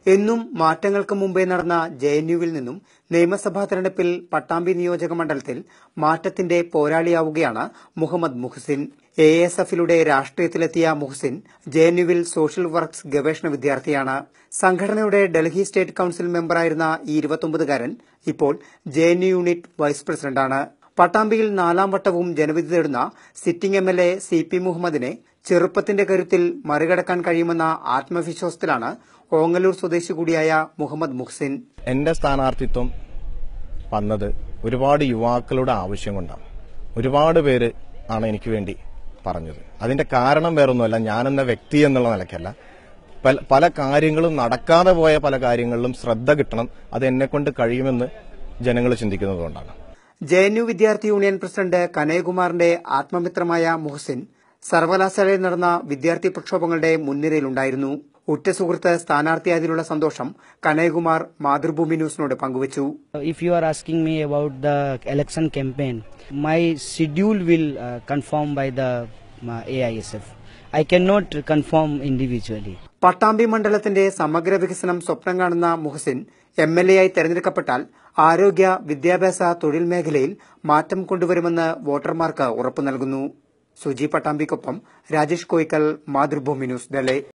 എന്നും മാറ്റങ്ങൾക്ക് മുമ്പേ നടന്ന ജെ എൻ യുവിൽ നിന്നും നിയമസഭാ തെരഞ്ഞെടുപ്പിൽ പട്ടാമ്പി നിയോജക മണ്ഡലത്തിൽ മാറ്റത്തിന്റെ പോരാളിയാവുകയാണ് മുഹമ്മദ് മുഹ്സിൻ എ എസ് എഫിലൂടെ രാഷ്ട്രീയത്തിലെത്തിയ മുഹ്സിൻ ജെ എൻ യുവിൽ സോഷ്യൽ വർക്ക്സ് ഗവേഷണ വിദ്യാർത്ഥിയാണ് സംഘടനയുടെ ഡൽഹി സ്റ്റേറ്റ് കൌൺസിൽ മെമ്പറായിരുന്ന ഈ ഇരുപത്തൊമ്പതുകാരൻ ഇപ്പോൾ J N U unit vice പ്രസിഡന്റാണ് പട്ടാമ്പിയിൽ നാലാം വട്ടവും ജനവിധി തേടുന്ന sitting M L A C P മുഹമ്മദിനെ ചെറുപ്പത്തിന്റെ കരുത്തിൽ മറികടക്കാൻ കഴിയുമെന്ന ആത്മവിശ്വാസത്തിലാണ് ഓങ്ങല്ലൂർ സ്വദേശി കൂടിയായ മുഹമ്മദ് മുഹ്സിൻ എന്റെ സ്ഥാനാർത്ഥിത്വം വന്നത് ഒരുപാട് യുവാക്കളുടെ ആവശ്യം കൊണ്ടാണ് ഒരുപാട് പേര് ആണ് എനിക്ക് വേണ്ടി പറഞ്ഞത് അതിന്റെ കാരണം വേറൊന്നുമല്ല ഞാനെന്ന വ്യക്തി എന്നുള്ള നിലയ്ക്കല്ല പല പല കാര്യങ്ങളും നടക്കാതെ പോയ പല കാര്യങ്ങളിലും ശ്രദ്ധ കിട്ടണം അത് എന്നെ കൊണ്ട് കഴിയുമെന്ന് ജനങ്ങൾ ചിന്തിക്കുന്നതുകൊണ്ടാണ് ജെ എൻ യു വിദ്യാർത്ഥി യൂണിയൻ പ്രസിഡന്റ് കനയ്യകുമാറിന്റെ ആത്മമിത്രമായ മുഹ്സിൻ സർവകലാശാലയിൽ നടന്ന വിദ്യാർത്ഥി പ്രക്ഷോഭങ്ങളുടെ മുൻനിരയിലുണ്ടായിരുന്നു ഉറ്റ സുഹൃത്ത് സ്ഥാനാർത്ഥിയായതിലുള്ള സന്തോഷം കനയ്യകുമാർ മാതൃഭൂമി ന്യൂസിനോട് പങ്കുവച്ചു If you are asking me about the election campaign, my schedule will uh, confirm by the uh, AISF. I cannot confirm individually. Pattambi മണ്ഡലത്തിന്റെ സമഗ്ര വികസനം സ്വപ്നം കാണുന്ന മുഹസിൻ എം എൽ എ ആയി തെരഞ്ഞെടുക്കപ്പെട്ടാൽ ആരോഗ്യ വിദ്യാഭ്യാസ തൊഴിൽ മേഖലയിൽ മാറ്റം കൊണ്ടുവരുമെന്ന് വോട്ടർമാർക്ക് ഉറപ്പു നൽകുന്നു സുജി പട്ടാമ്പിക്കൊപ്പം രാജേഷ് കോയിക്കൽ മാതൃഭൂമി ന്യൂസ് ഡൽഹി